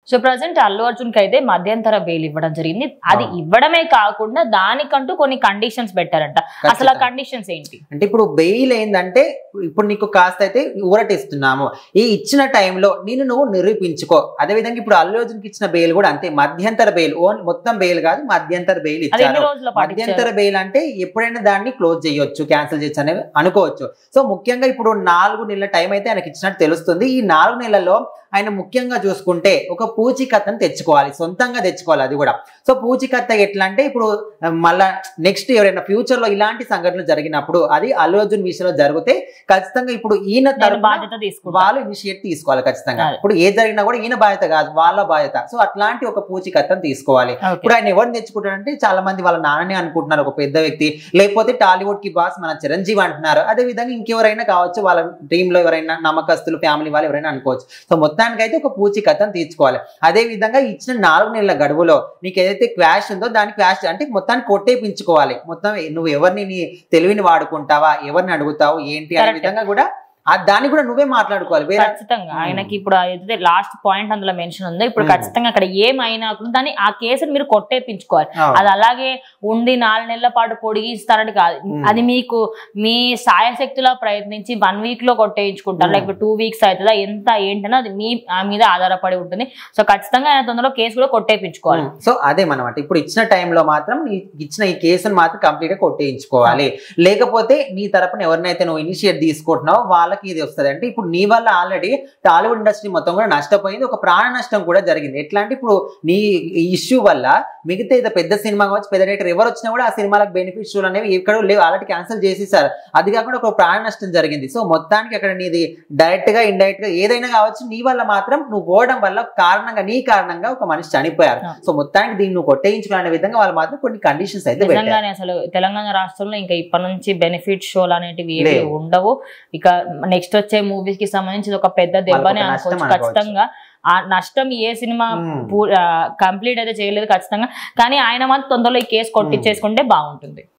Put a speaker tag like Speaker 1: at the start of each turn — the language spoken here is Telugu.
Speaker 1: సో ప్రజెంట్ అల్లు అర్జున్ కి అయితే మధ్యంతర బెయిల్ ఇవ్వడం జరిగింది అది
Speaker 2: అవును.
Speaker 1: ఇవ్వడమే కాకుండా దానికంటూ కొన్ని కండిషన్స్ పెట్టారంట అసలు ఆ
Speaker 2: ఖచ్చితంగా.
Speaker 1: కండిషన్స్ ఏంటి
Speaker 2: అంటే ఇప్పుడు బెయిల్ ఏంటంటే ఇప్పుడు నీకు కాస్త అయితే ఊరట ఇస్తున్నాము ఈ ఇచ్చిన టైంలో నేను నువ్వు నిరూపించుకో అదే విధంగా ఇప్పుడు అల్లు అర్జున్కి ఇచ్చిన బెయిల్ కూడా అంతే మధ్యంతర బెయిల్ ఓన్ మొత్తం బెయిల్ కాదు మధ్యంతర బెయిల్
Speaker 1: అది ఎన్ని
Speaker 2: ఇచ్చారు
Speaker 1: రోజుల పాటు ఇచ్చారు?
Speaker 2: మధ్యంతర బెయిల్ అంటే ఎప్పుడైనా దాన్ని క్లోజ్ చేయొచ్చు క్యాన్సిల్ చేయొచ్చు అనేవి అనుకోవచ్చు సో ముఖ్యంగా ఇప్పుడు నాలుగు నెలల టైం అయితే ఆయనకి ఇచ్చినట్టు తెలుస్తుంది ఈ నాలుగు నెలల్లో ఆయన ముఖ్యంగా చూసుకుంటే ఒక పూచికత్తను తెచ్చుకోవాలి సొంతంగా తెచ్చుకోవాలి అది కూడా సో పూచికత్త ఎట్లా అంటే ఇప్పుడు ఆ, మళ్ళా నెక్స్ట్ ఎవరైనా ఫ్యూచర్ లో ఇలాంటి సంఘటనలు జరిగినప్పుడు అది అల్లు అర్జున్ విషయంలో జరిగితే ఖచ్చితంగా ఇప్పుడు ఈయన
Speaker 1: నేను
Speaker 2: తరపున
Speaker 1: బాధ్యత తీసుకుంటా
Speaker 2: వాళ్ళు ఇనిషియేట్ తీసుకోవాలి ఖచ్చితంగా
Speaker 1: అదే.
Speaker 2: ఇప్పుడు ఏ జరిగినా కూడా ఈయన బాధ్యత కాదు వాళ్ళ బాధ్యత సో అట్లాంటి ఒక పూచికత్తను తీసుకోవాలి
Speaker 1: ఓకే.
Speaker 2: ఇప్పుడు ఆయన ఎవరిని తెచ్చుకుంటాడంటే చాలా మంది వాళ్ళ నాన్నని అనుకుంటున్నారు ఒక పెద్ద వ్యక్తి లేకపోతే టాలీవుడ్ కి బాస్ మన చిరంజీవి అంటున్నారు అదే విధంగా ఇంకెవరైనా కావచ్చు వాళ్ళ టీమ్ లో ఎవరైనా నమ్మకస్తులు ఫ్యామిలీ వాళ్ళు ఎవరైనా అనుకోవచ్చు సో మొత్తానికి అయితే ఒక పూచి కథను తీర్చుకోవాలి అదే విధంగా ఇచ్చిన నాలుగు నెలల గడువులో నీకు ఏదైతే క్వాష్ ఉందో దాని క్వాష్ అంటే మొత్తాన్ని కొట్టేపించుకోవాలి మొత్తం నువ్వు ఎవరిని నీ తెలివిని వాడుకుంటావా ఎవరిని అడుగుతావు ఏంటి అనే
Speaker 1: Correct.
Speaker 2: విధంగా కూడా ఆ దాన్ని కూడా నువ్వే మాట్లాడుకోవాలి వేరే
Speaker 1: ఖచ్చితంగా
Speaker 2: మ్మ్.
Speaker 1: ఆయనకి ఇప్పుడు ఏదైతే లాస్ట్ పాయింట్ అందులో మెన్షన్ ఉందో ఇప్పుడు
Speaker 2: మ్మ్.
Speaker 1: ఖచ్చితంగా అక్కడ ఏమైనా కూడా దాన్ని ఆ కేసుని మీరు కొట్టేపించుకోవాలి
Speaker 2: అవును.
Speaker 1: అది అలాగే ఉండి నాలుగు నెలల పాటు పొడిగిస్తారని కాదు
Speaker 2: మ్మ్.
Speaker 1: అది మీకు మీ సాయశక్తిలో ప్రయత్నించి వన్ వీక్ లో కొట్టేయించుకుంటారు
Speaker 2: మ్మ్.
Speaker 1: లేకపోతే టూ వీక్స్ అవుతుందా ఎంత ఏంటనో అది మీ ఆ మీద ఆధారపడి ఉంటుంది సో ఖచ్చితంగా ఆయన తొందరలో కేసు కూడా కొట్టేపించుకోవాలి
Speaker 2: సో అదే మనమాట ఇప్పుడు ఇచ్చిన టైంలో మాత్రం నీ ఇచ్చిన ఈ కేసును మాత్రం కంప్లీట్ గా కొట్టేయించుకోవాలి లేకపోతే నీ తరపున ఎవరినైతే నువ్వు ఇనిషియేట్ తీసుకుంటున్నావో వాళ్ళకి ఇది వస్తుంది అంటే ఇప్పుడు నీ వల్ల ఆల్రెడీ టాలీవుడ్ ఇండస్ట్రీ మొత్తం కూడా నష్టపోయింది ఒక ప్రాణ నష్టం కూడా జరిగింది ఎట్లా అంటే ఇప్పుడు నీ ఇష్యూ వల్ల మిగతా ఏదో పెద్ద సినిమా కావచ్చు పెద్ద డైరెక్టర్ ఎవరు వచ్చినా కూడా ఆ సినిమాలకు బెనిఫిట్స్ అనేవి ఎక్కడ లేవు ఆల్రెడీ క్యాన్సిల్ చేసేసారు అది కాకుండా ఒక ప్రాణ నష్టం జరిగింది సో మొత్తానికి అక్కడ నీది డైరెక్ట్ గా ఇండైరెక్ట్ గా ఏదైనా కావచ్చు నీ వల్ల మాత్రం నువ్వు పోవడం వల్ల కారణంగా నీ కారణంగా ఒక మనిషి చనిపోయారు
Speaker 1: ఆ.
Speaker 2: సో మొత్తానికి దీన్ని నువ్వు కొట్టేయించుకునే విధంగా వాళ్ళు మాత్రం కొన్ని కండిషన్స్ అయితే పెట్టారు
Speaker 1: నిజంగానే అసలు తెలంగాణ రాష్ట్రంలో ఇంకా ఇప్పటి నుంచి బెనిఫిట్ షోలు అనేటివి ఏవి
Speaker 2: లేవు.
Speaker 1: ఉండవు ఇక నెక్స్ట్ వచ్చే మూవీస్ కి సంబంధించి ఇది ఒక పెద్ద దెబ్బనే
Speaker 2: వాళ్ళకొక నష్టం
Speaker 1: అనుకోవచ్చు
Speaker 2: అనుకోవచ్చు.
Speaker 1: ఖచ్చితంగా ఆ నష్టం ఏ సినిమా
Speaker 2: మ్మ్.
Speaker 1: కంప్లీట్ అయితే చేయలేదు ఖచ్చితంగా కానీ ఆయన మాత్రం తొందరలో ఈ కేసు కొట్టించేసుకుంటే బాగుంటుంది